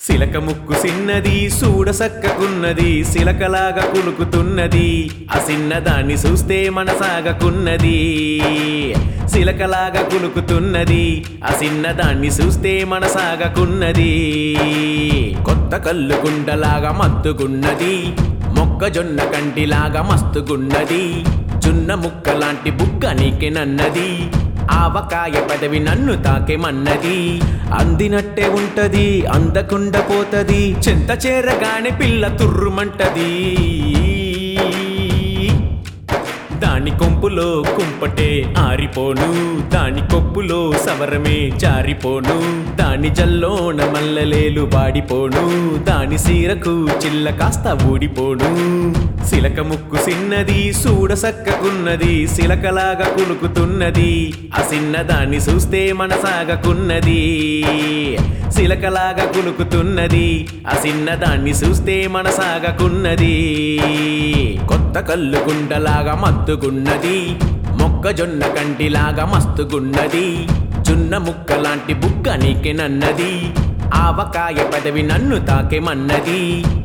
సిలక ముక్కు సిన్నది సూడ సక్కకున్నది సిలకలాగా కులుకుతున్నది ఆ సిన్నదాన్ని చూస్తే మనసాగకున్నది సిలకలాగా కులుకుతున్నది ఆ సిన్నదాన్ని చూస్తే మనసాగకున్నది కొత్త కళ్ళు గుండలాగా మత్తుకున్నది మొక్కజొన్న కంటిలాగా మస్తుగున్నది జున్న ముక్క లాంటి బుగ్గ నీకెనన్నది ఆవకాయ పదవి నన్ను తాకెమన్నది అందినట్టే ఉంటది అందకుండా పోతది చెంత చేరగానే పిల్ల తుర్రుమంటది దాని కొంపులో కుంపటే ఆరిపోను దాని కొప్పులో సవరమే జారిపోను దాని జల్లోన మల్లలేలు బాడిపోను దాని సీరకు చిల్ల కాస్త ఊడిపోను సిలక ముక్కు సిన్నది సూడ సక్కకున్నది సిలకలాగా కులుకుతున్నది ఆ సిన్నదాన్ని చూస్తే మనసాగకున్నది సిలకలాగా కులుకుతున్నది ఆ సిన్నదాన్ని చూస్తే మనసాగకున్నది కొత్త కళ్ళు గుండలాగా మత్తుగున్నది మొక్కజొన్న కంటిలాగా మస్తుగున్నది జున్న ముక్క లాంటి బుగ్గ నీకెనన్నది ఆవకాయ పదవి నన్ను తాకెమన్నది